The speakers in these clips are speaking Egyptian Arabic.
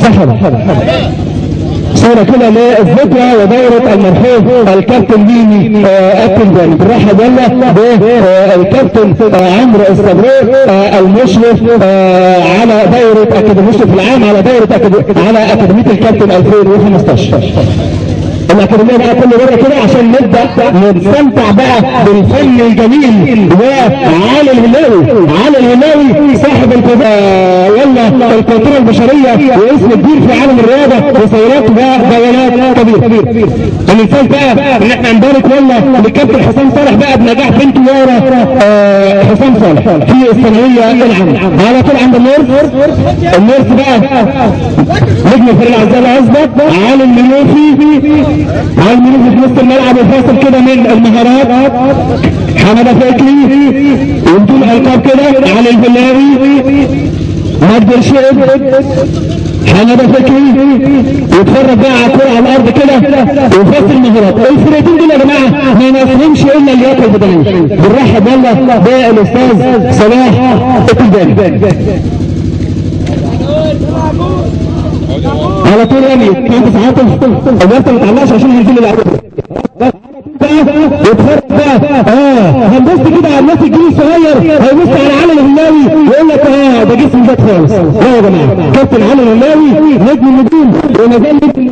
صحب صورة كده للذكرى ودورة المرحوم الكابتن ميمي التنزاني بالراحة يلا بالكابتن عمرو الصبري المشرف على دورة أكاديمية المشرف العام على دورة على أكاديمية الكابتن 2015 الأكاديمية بقى كل مرة كده عشان نبدأ نستمتع بقى بالفن الجميل وعلي الهلاوي علي الهلاوي صاحب يلا القنطرة البشرية واسم كبير في عالم الرياضة وسيرات وجولات كبير المثال بقى ان احنا نبارك يلا للكابتن حسام صالح بقى بنجاح بنته يارا حسام صالح في الثانوية العامة على طول عند النورس النورس بقى نجم فريق العزال اثبت علي المنوفي عايز ننزل في نص الملعب وفاصل كده من المهارات حماده فكري وبدون القاب كده علي البلاوي مجد الشيب حماده فكري واتفرج بقى على كوره على الارض كده وفاصل مهارات الفرقتين دول يا جماعه ما يناسبهمش الا اللياقه البدنيه بالراحه يلا ده الاستاذ صلاح التلباني على طول رمي كانت ساعات الوقت ما تعلقش عشان هنزل العدد يتفرج بقى اه هنبص كده على الناس الجيل الصغير هيبص على علي الهلاوي ويقول لك اه ده جسم زاد خالص لا يا جماعه كابتن علي الهلاوي نجم النجوم ونزل نجم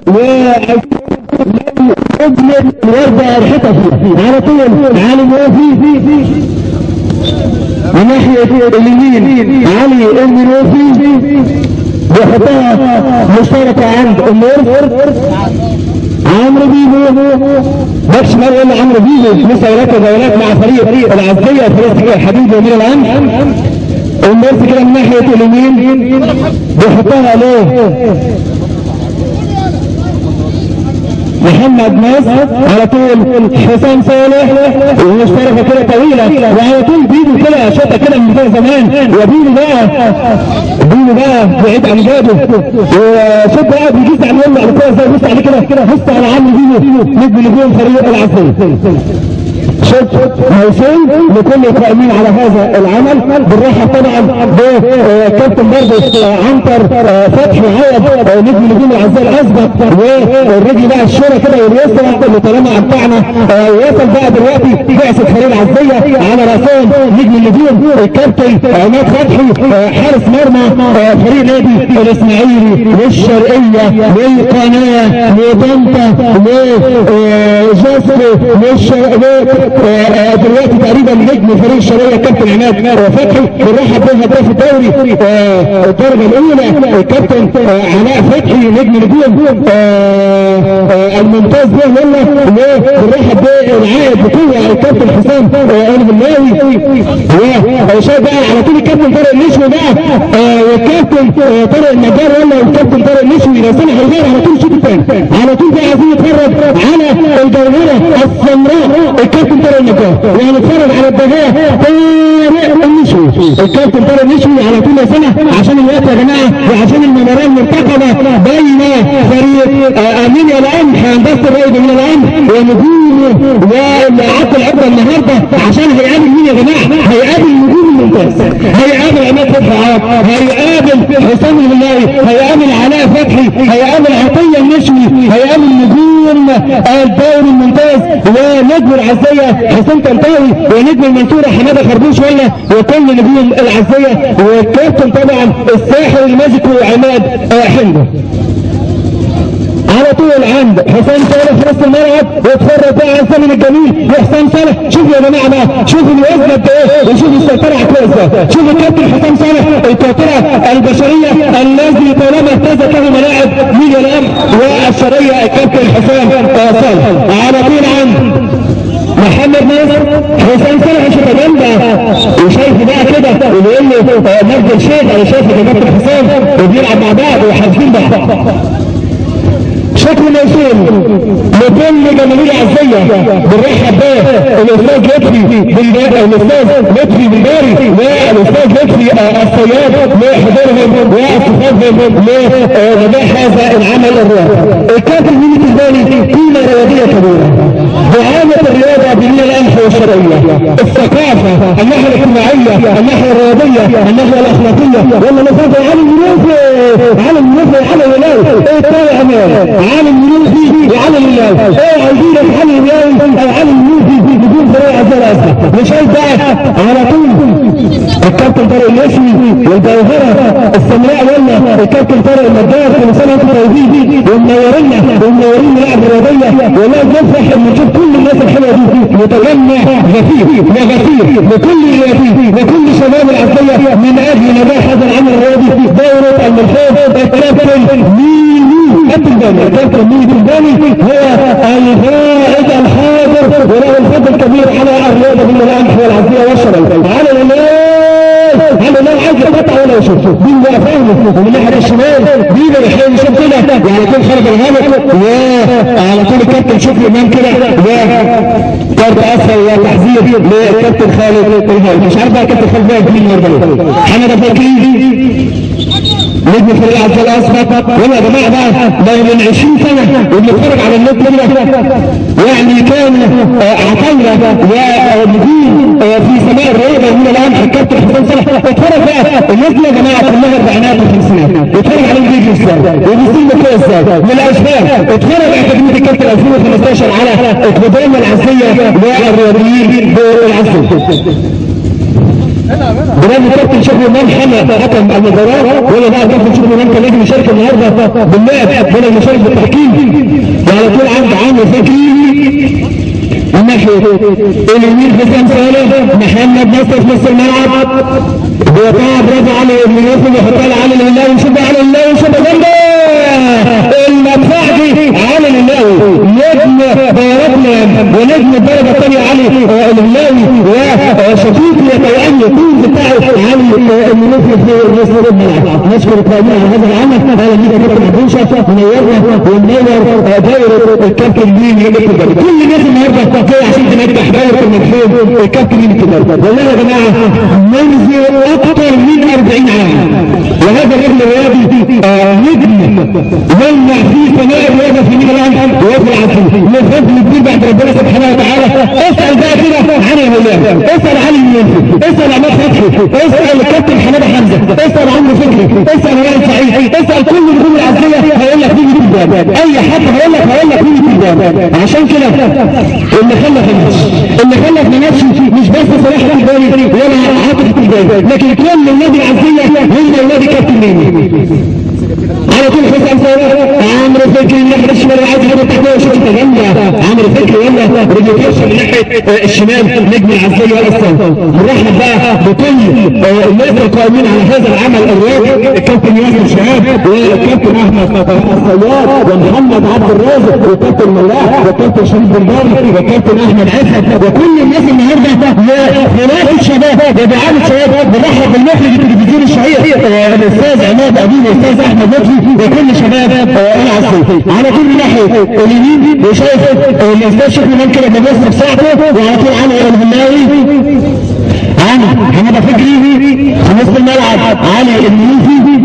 و ابن الوردة الحتة على طول علي موفي من ناحية اليمين علي المنوفي بيحطها مشتركة عند النور عمرو بيبو باك شمال يقول عمرو بيبو لسه هناك جولات مع فريق العزية فريق الحديد ومين العام الناس كده من ناحية اليمين بيحطها ليه محمد ناس على طول حسام صالح ومشتركة كده طويلة وعلى طول بيدو كده شوطة كده من زي زمان وبيدو بقى بيدو بقى بعيد عن جابه وشوط بقى بيجيز عن يلا على كده زي بص عليه كده كده بص على عم بيدو نجم نجوم فريق العسل شوط موسوم لكل القائمين على هذا العمل بالراحة طبعا بكابتن برضه عنتر فتحي عوض نجم نجوم العزاء الاسبق والرجل بقى الشورى كده واليسرى اللي طالما امتعنا وصل بقى دلوقتي بعثة فريق العزية على راسهم نجم النجوم الكابتن عماد فتحي حارس مرمى فريق نادي الاسماعيلي والشرقية والقناة وطنطا وجسر دلوقتي تقريبا نجم فريق الشرقية كابتن عماد فتحي بالراحة بين هداف الدوري الدرجة الأولى الكابتن علاء فتحي نجم نجوم الممتاز ده يلا بالراحة بالعائد بقوة الكابتن حسام الهلاوي وشايف بقى على طول الكابتن طارق النشوي بقى والكابتن طارق النجار يلا والكابتن طارق النشوي راسنا هيغير على طول الشوط الثاني على طول بقى عايزين نتفرج على الجوهرة السمراء الكابتن طارق النجار يعني نتفرج على الدهاء طارق النشوي الكابتن طارق النشوي على طول سنة عشان الوقت يا جماعة وعشان المباراة المرتقبة بين فريق امين الان هندسة الرائد من الان ونجوم واللي عدت العبرة النهاردة عشان هيقابل مين يا جماعة هيقابل نجوم الممتاز هيقابل عماد فتحي هيقابل حسام الهلالي هيقابل علاء فتحي هيقابل عطية النشوي هيقابل نجوم الدوري الممتاز ونجم العزية حسام طنطاوي ونجم المنصورة حمادة خربوش ولا وكل نجوم العزية والكابتن طبعا الساحر الماجيك وعماد حمدو على طول عند حسام صالح في نص الملعب واتفرج بقى على الزمن الجميل وحسام صالح شوف يا جماعه بقى شوف الوزن قد ايه وشوف السيطره على ازاي شوف الكابتن حسام صالح القاطره البشريه الذي طالما اهتزت له ملاعب ميديا الامر والشريه الكابتن حسام صالح على طول عند محمد ناصر حسام صالح شوف جنبه وشايف بقى كده وبيقول له مجد الشيخ انا شايف يا كابتن حسام وبيلعب مع بعض وحاسبين بعض شكل موصول لكل جماهير عزية بالرحب به الاستاذ لطفي بالباري الاستاذ لطفي بالباري والاستاذ لطفي الصياد لحضورهم واستفادهم لنجاح هذا العمل الرائع الكاتب مين بالباري قيمة رياضية كبيرة دعامة الرياضة بنية الأنف والشرعية الثقافة الناحية الاجتماعية الناحية الرياضية الناحية الأخلاقية ولا نفاذ على المنوفي على المنوفي الثاني عمال علي المنوفي وعلي الله ايه عايزين علي الله او علي المنوفي بدون طريقه ثلاثه مش عايز بقى على طول الكابتن طارق الاسمي والجوهره السمراء ولا الكابتن طارق النجار كل سنه وانتم طيبين ومنورينا ومنورين لاعب الرياضيه والله بنفرح لما نشوف كل الناس الحلوه دي متجمع غفير يا غفير لكل الرياضيين لكل شباب العزيه من اجل نجاح هذا العمل الرياضي دوره المرحوم الكابتن ميمي كابتن داني الكابتن ميمي الداني هو القائد الحاضر وله الفضل الكبير على الرياضه بالملامح والعزيه والشرف على الناس هل لا عايز يقطع ولا يشوف دي بقى فاهم ومن الناحيه الشمال دي بقى يحاول يشوف كده يعني يكون خرج الغلط يا على طول الكابتن شوف الامام كده يا كارت اصفر يا تحذير للكابتن خالد الهاوي مش عارف بقى كابتن خالد بقى مين النهارده حمد فكري نجم فريق عبد الاصفر يلا يا جماعه بقى لو من 20 سنه وبنتفرج على النت كده يعني كان عطيه ونجوم في سماء الرياضه من الان الكابتن حسين صلاح اتفرج بقى الناس دي يا جماعه كلها الاربعينات والخمسينات اتفرج على الفيديو ازاي وبيصير كده ازاي من الاسباب اتفرج اكاديميه الكابتن 2015 على القدامى العزيه والرياضيين بالعزيه برافو كابتن شكله امام حمى حكم المباراه ولا بقى كابتن شكله امام كان نجم يشارك النهارده باللعب ولا المشارك بالتحكيم وعلى طول عند عامر فكري من ناحيه اليمين حسام صالح محمد نصر في نص الملعب بيطلع برافو علي ابن يوسف يحطها لعلي لله ويشد علي لله ويشد جنبه المدفع دي علي لله نجم دايرتنا ونجم الدرجه الثانيه علي الهلاوي وشكيك يتوأم يكون بتاعه علي المنوفي في نصر الملعب نشكر القائمين على هذا العمل على ميدا كابتن عبدوشة منورنا ومنور دايره الكابتن مين يملك الجبل كل الناس النهارده جايه عشان تنجح دايره المفهوم الكابتن مين الكبير والله يا جماعه منذ اكثر من 40 عام وهذا الرجل الرياضي نجم يلمع في سماء الرياضه في ميدا الان ويطلع فيه لفضل كبير بعد ربنا سبحانه وتعالى اسال بقى كده عن الهلال اسال عن المنفي اسال عماد فتحي اسال الكابتن حماده حمزه اسال عمرو فكري اسال وائل سعيد اسال كل نجوم العزيه هيقول لك مين الجواب اي حد هيقول لك هيقول لك مين الجواب عشان كده اللي خلف الماتش اللي خلف الماتش مش بس صلاح الباري ولا عاطف الباري لكن كل النادي العزيه هم النادي كابتن ميمي على طول حسام صالح عمرو فكري الناحيه الشمال عايز ياخد تحتيه وشوف تجمع عمرو فكري يلا رجل كرشه من ناحيه الشمال نجم العزيه والاصل نرحب بقى بكل الناس القائمين على هذا العمل الرياضي الكابتن ياسر شهاب والكابتن احمد الصياد ومحمد عبد الرازق والكابتن ملاح والكابتن شريف بن باري والكابتن احمد عزت وكل الناس النهارده خلاف الشباب ودعاء الشباب بنرحب بالمخرج التلفزيوني الشهير الاستاذ عماد ابيب والاستاذ احمد لطفي وكل شباب العصر على كل ناحيه اليمين وشايف الاستاذ شكله ممكن ابن بيوسف بساعته وعلى طول علي الهلاوي عن حماده فكري في نصف الملعب علي المنوفي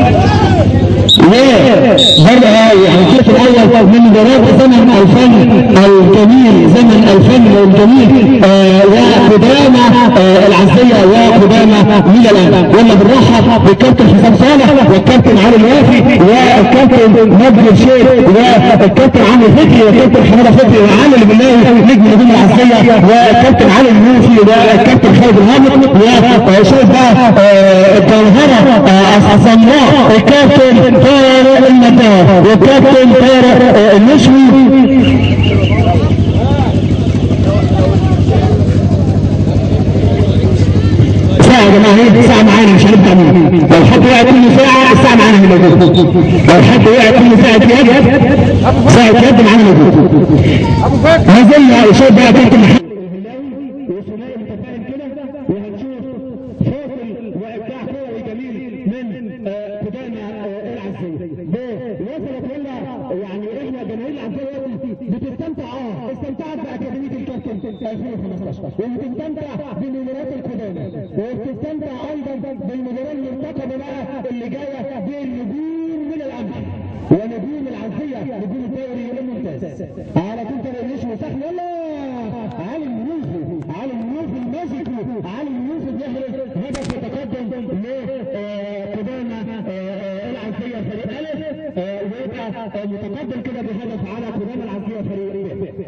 برضه يعني الشوط الاول من مباراه زمن الفن الجميل زمن الفن الجميل وقدامى العزيه وقدامى ميلان ولا بنرحب بالكابتن حسام صالح والكابتن علي الوافي والكابتن نجم الشيخ والكابتن عمرو فكري والكابتن حماده فكري وعلي البلاوي نجم نجوم العزيه والكابتن علي الموسي والكابتن خالد الهامط وشوف بقى الجوهره السمراء الكابتن طارق المدار والكابتن طارق المشوي ساعة يا جماعة هي ساعة معانا مش هنبدأ منها لو حد وقع كل ساعة الساعة معانا هي موجودة لو حد وقع كل ساعة يد ساعة يد معانا موجودة ما زلنا شوف بقى كابتن محمد وبتستمتع بالمباريات القدامى وبتستمتع ايضا بالمباراه المرتقبه بقى اللي جايه بين نجوم من الامن ونجوم العزيه نجوم الدوري الممتاز على طول تاني مش مساحه يلا علي المنوفي علي المنوفي الماجيكو علي المنوفي بيحرز هدف يتقدم لقدامى العزيه فريق الف متقدم كده بهدف على قدام العزية فريق ب.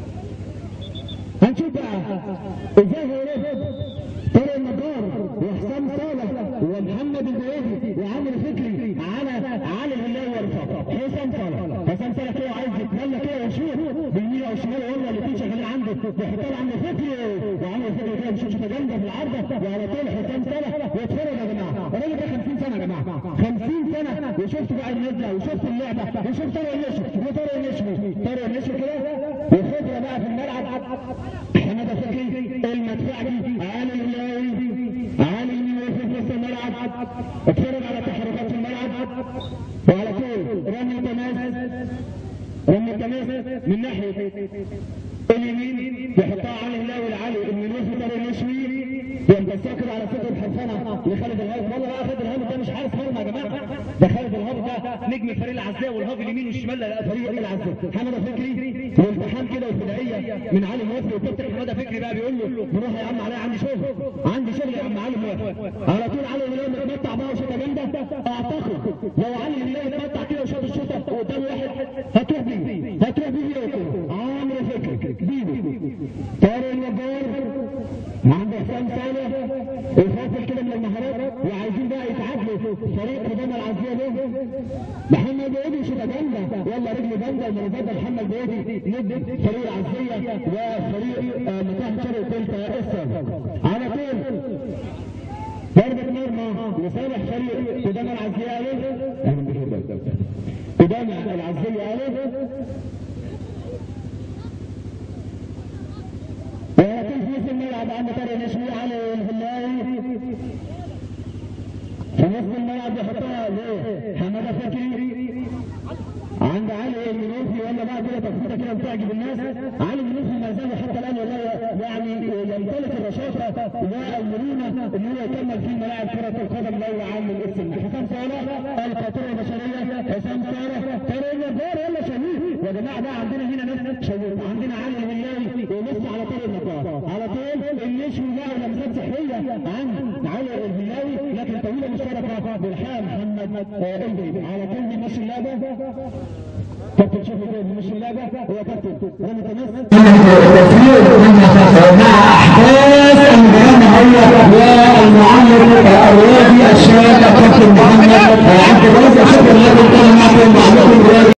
هنشوف بقى ازاي هيرد طارق النجار وحسام صالح ومحمد البيادي وعمرو فكري على علي الهلال ورفاق حسام صالح حسام صالح كده عايز يتملى كده ويشوف بيمينه او شماله ولا الاثنين شغالين عنده بيحطها لعمرو فكري وعمرو فكري كده بيشوف جامده في العارضه وعلى طول حسام صالح واتفرج يا جماعه الراجل ده 50 سنه يا جماعه 50 سنه وشفت بقى النزله وشفت اللعبه وشفت طارق النشو وطارق النشو طارق النشو كده وخبره بقى في الملعب حمد فكري المدفع دي علي الهلاوي علي يوسف نص الملعب اتفرج على تحركات في الملعب وعلى طول رمي تماس رمي تماس من ناحيه اليمين بيحطها علي الهلاوي لعلي المنوفي طارق النشوي بينتصر كده على صدر الحرفنه لخالد الهاب والله بقى خالد الهاب ده مش حارس مرمى يا جماعه ده خالد الهاب ده نجم فريق العزاء والهاب اليمين والشمال فريق العزاء حمد فكري وامتحان كده وفدائيه من علي موافق والكابتن حماده فكري بقى بيقول له بروح يا عم علي عندي شغل عندي شغل يا عم علي موافق على طول علي الهلال متمتع بقى وشوطه جامده اعتقد لو علي الهلال اتمتع كده وشاط الشوطه قدام واحد هتروح بيه هتروح بيه فيه عمرو فكري بيبي طارق النجار عند حسام صالح الفاصل كده من المهارات وعايزين بقى يتعادلوا فريق قدام العزيه ده محمد بيدي شوطه جامده يلا رجل جامده ومنفذه محمد بيدي ند فريق العزيه وفريق آه، مكان شرق دلتا اسر على طول ضربة مرمى لصالح فريق قدام العزيه الف قدام العزيه الف ولكن في نص الملعب عند طارق نشوي على الهلاوي في نص الملعب يحطها لحماده فكري عند علي المنوفي ولا بقى كده تخطيطه كده بتعجب الناس علي المنوفي ما زال حتى الان والله يعني يمتلك الرشاقه والمرونه ان هو يكمل في ملاعب كره القدم الاولى عام الاسم حسام صالح القاطره البشريه حسام صالح طارق النجار ولا شهيد يا جماعه بقى عندنا هنا ناس شهيد وعندنا علي الهلاوي ولسه على طول النجار على طول النشوي بقى ولمسات سحريه عن علي الهلاوي لكن طويله مشتركه بالحام محمد آه، البيبي على طول بيمشي اللعبه كابتن شوف كده بيمشي اللعبه هو كابتن رامي تماس مع احداث المباراه النهائيه والمعلق الرياضي الشاب كابتن محمد عبد الرازق شكرا لكم كان معكم معلق الرياضي